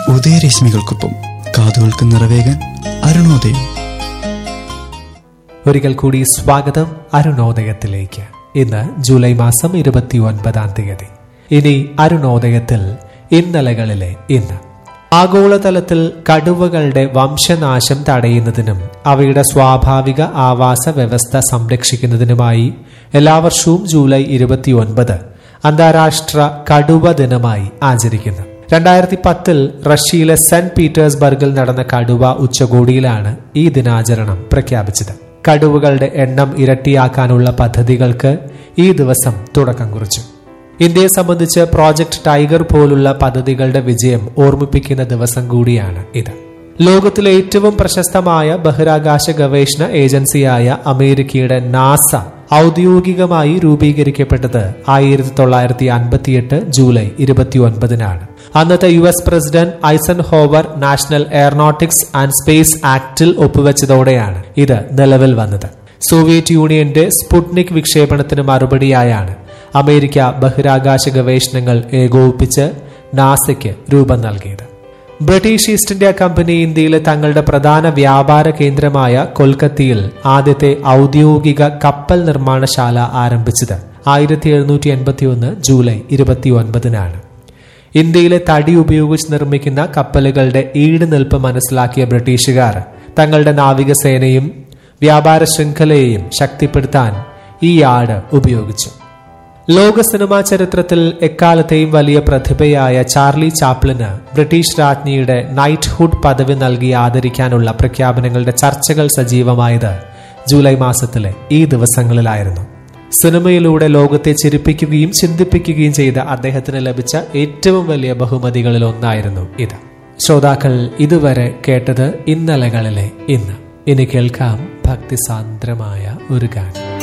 ഉദയരശ്മികൾക്കൊപ്പം കാതുകൾക്ക് നിറവേകാൻ അരുണോദയം ഒരിക്കൽ കൂടി സ്വാഗതം അരുണോദയത്തിലേക്ക് ഇന്ന് ജൂലൈ മാസം ഇരുപത്തി ഒൻപതാം തീയതി ഇനി അരുണോദയത്തിൽ ഇന്നലകളിലെ ഇന്ന് ആഗോളതലത്തിൽ കടുവകളുടെ വംശനാശം തടയുന്നതിനും അവയുടെ സ്വാഭാവിക ആവാസ വ്യവസ്ഥ സംരക്ഷിക്കുന്നതിനുമായി എല്ലാ വർഷവും ജൂലൈ ഇരുപത്തി ഒൻപത് അന്താരാഷ്ട്ര കടുവ ദിനമായി ആചരിക്കുന്നു രണ്ടായിരത്തി പത്തിൽ റഷ്യയിലെ സെന്റ് പീറ്റേഴ്സ്ബർഗിൽ നടന്ന കടുവ ഉച്ചകോടിയിലാണ് ഈ ദിനാചരണം പ്രഖ്യാപിച്ചത് കടുവകളുടെ എണ്ണം ഇരട്ടിയാക്കാനുള്ള പദ്ധതികൾക്ക് ഈ ദിവസം തുടക്കം കുറിച്ചു ഇന്ത്യയെ സംബന്ധിച്ച് പ്രോജക്ട് ടൈഗർ പോലുള്ള പദ്ധതികളുടെ വിജയം ഓർമ്മിപ്പിക്കുന്ന ദിവസം കൂടിയാണ് ഇത് ലോകത്തിലെ ഏറ്റവും പ്രശസ്തമായ ബഹിരാകാശ ഗവേഷണ ഏജൻസിയായ അമേരിക്കയുടെ നാസ ഔദ്യോഗികമായി രൂപീകരിക്കപ്പെട്ടത് ആയിരത്തി തൊള്ളായിരത്തി അൻപത്തിയെട്ട് ജൂലൈ ഇരുപത്തി ഒൻപതിനാണ് അന്നത്തെ U S president Eisenhower national aeronautics and space ആക്ടിൽ ഒപ്പുവെച്ചതോടെയാണ് ഇത് നിലവിൽ വന്നത് സോവിയറ്റ് യൂണിയന്റെ സ്പുട്നിക് വിക്ഷേപണത്തിന് മറുപടിയായാണ് അമേരിക്ക ബഹിരാകാശ ഗവേഷണങ്ങൾ ഏകോപിപ്പിച്ച് നാസയ്ക്ക് രൂപം നൽകിയത് ബ്രിട്ടീഷ് ഈസ്റ്റ് ഇന്ത്യ കമ്പനി ഇന്ത്യയിലെ തങ്ങളുടെ പ്രധാന വ്യാപാര കേന്ദ്രമായ കൊൽക്കത്തയിൽ ആദ്യത്തെ ഔദ്യോഗിക കപ്പൽ നിർമ്മാണശാല ആരംഭിച്ചത് ആയിരത്തി എഴുന്നൂറ്റി എൺപത്തി ഒന്ന് ജൂലൈ ഇരുപത്തി ഒൻപതിനാണ് ഇന്ത്യയിലെ തടി ഉപയോഗിച്ച് നിർമ്മിക്കുന്ന കപ്പലുകളുടെ ഈട് നിൽപ്പ് മനസ്സിലാക്കിയ ബ്രിട്ടീഷുകാർ തങ്ങളുടെ നാവികസേനയും വ്യാപാര ശൃംഖലയെയും ശക്തിപ്പെടുത്താൻ ഈ യാർഡ് ഉപയോഗിച്ചു ലോക സിനിമാ ചരിത്രത്തിൽ എക്കാലത്തെയും വലിയ പ്രതിഭയായ ചാർലി ചാപ്ലിന് ബ്രിട്ടീഷ് രാജ്ഞിയുടെ നൈറ്റ്ഹുഡ് പദവി നൽകി ആദരിക്കാനുള്ള പ്രഖ്യാപനങ്ങളുടെ ചർച്ചകൾ സജീവമായത് ജൂലൈ മാസത്തിലെ ഈ ദിവസങ്ങളിലായിരുന്നു സിനിമയിലൂടെ ലോകത്തെ ചിരിപ്പിക്കുകയും ചിന്തിപ്പിക്കുകയും ചെയ്ത അദ്ദേഹത്തിന് ലഭിച്ച ഏറ്റവും വലിയ ബഹുമതികളിൽ ഒന്നായിരുന്നു ഇത് ശ്രോതാക്കൾ ഇതുവരെ കേട്ടത് ഇന്നലകളിലെ ഇന്ന് ഇനി കേൾക്കാം ഭക്തിസാന്ദ്രമായ ഒരു ഗാനം